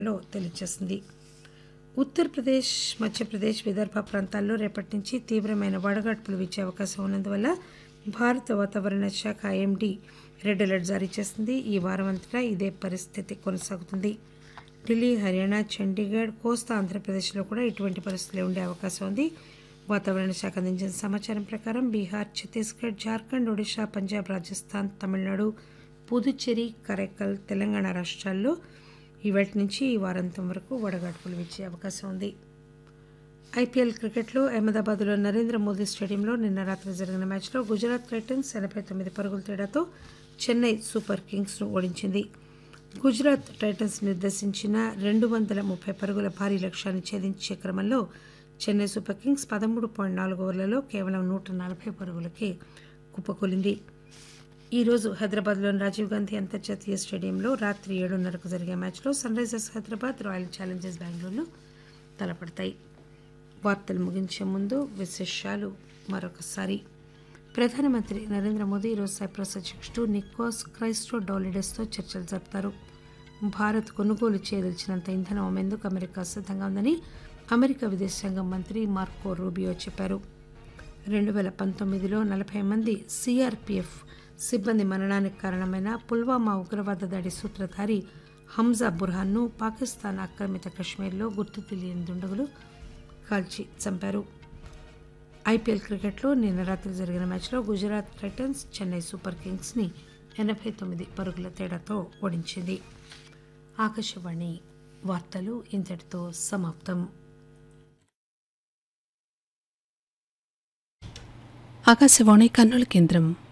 లో తెలియజేసింది ఉత్తరప్రదేశ్ మధ్యప్రదేశ్ విదర్భ ప్రాంతాల్లో రేపటి నుంచి తీవ్రమైన వడగాడ్పులు వీచే అవకాశం ఉన్నందువల్ల భారత వాతావరణ శాఖ ఐఎండీ రెడ్ అలర్ట్ జారీ చేసింది ఈ వారం అంతటా ఇదే పరిస్థితి కొనసాగుతుంది ఢిల్లీ హర్యానా చండీగఢ్ కోస్తా ఆంధ్రప్రదేశ్లో కూడా ఇటువంటి పరిస్థితులు ఉండే అవకాశం ఉంది వాతావరణ శాఖ అందించిన సమాచారం ప్రకారం బీహార్ ఛత్తీస్గఢ్ జార్ఖండ్ ఒడిశా పంజాబ్ రాజస్థాన్ తమిళనాడు పుదుచ్చేరి కరైకల్ తెలంగాణ రాష్ట్రాల్లో ఇవాటి నుంచి ఈ వారాంతం వరకు వడగాడ్పులు వీచే అవకాశం ఉంది ఐపీఎల్ క్రికెట్లో అహ్మదాబాద్లో నరేంద్ర మోదీ స్టేడియంలో నిన్న రాత్రి జరిగిన మ్యాచ్లో గుజరాత్ టైటన్స్ ఎనభై తొమ్మిది పరుగుల తేడాతో చెన్నై సూపర్ కింగ్స్ను ఓడించింది గుజరాత్ టైటన్స్ నిర్దేశించిన రెండు వందల ముప్పై పరుగుల భారీ లక్ష్యాన్ని ఛేదించే క్రమంలో చెన్నై సూపర్ కింగ్స్ పదమూడు పాయింట్ నాలుగు ఓవర్లలో కేవలం నూట నలభై పరుగులకే కుప్పకూలింది ఈ రోజు హైదరాబాద్లోని రాజీవ్ గాంధీ అంతర్జాతీయ స్టేడియంలో రాత్రి ఏడున్నరకు జరిగే మ్యాచ్లో sunrisers Hyderabad royal challengers Bengaluru తలపడతాయి వార్తలు ముగించే ముందు విశేషాలు మరొకసారి ప్రధానమంత్రి నరేంద్ర మోదీ ఈరోజు సైప్రస్ అధ్యక్షుడు నికోస్ క్రైస్టో డౌలిడెస్తో చర్చలు జరుపుతారు భారత్ కొనుగోలు చేయదలిచినంత ఇంధనం అమ్మేందుకు అమెరికా సిద్ధంగా ఉందని అమెరికా విదేశాంగ మంత్రి మార్కో రూబియో చెప్పారు రెండు వేల పంతొమ్మిదిలో నలభై మంది సిఆర్పిఎఫ్ సిబ్బంది మరణానికి కారణమైన పుల్వామా ఉగ్రవాద దాడి సూత్రధారి హంజా బుర్హాన్ను పాకిస్తాన్ ఆక్రమిత కశ్మీర్లో గుర్తు తెలియని దుండగులు కాల్చి చంపారు ఐపీఎల్ క్రికెట్లో నిన్న రాత్రి జరిగిన మ్యాచ్లో గుజరాత్ టైటన్స్ చెన్నై సూపర్ కింగ్స్ని ఎనభై తొమ్మిది పరుగుల తేడాతో ఓడించింది ఆకాశవాణి వార్తలు ఇంతటితో సమాప్తం ఆకాశవాణి కర్నూలు కేంద్రం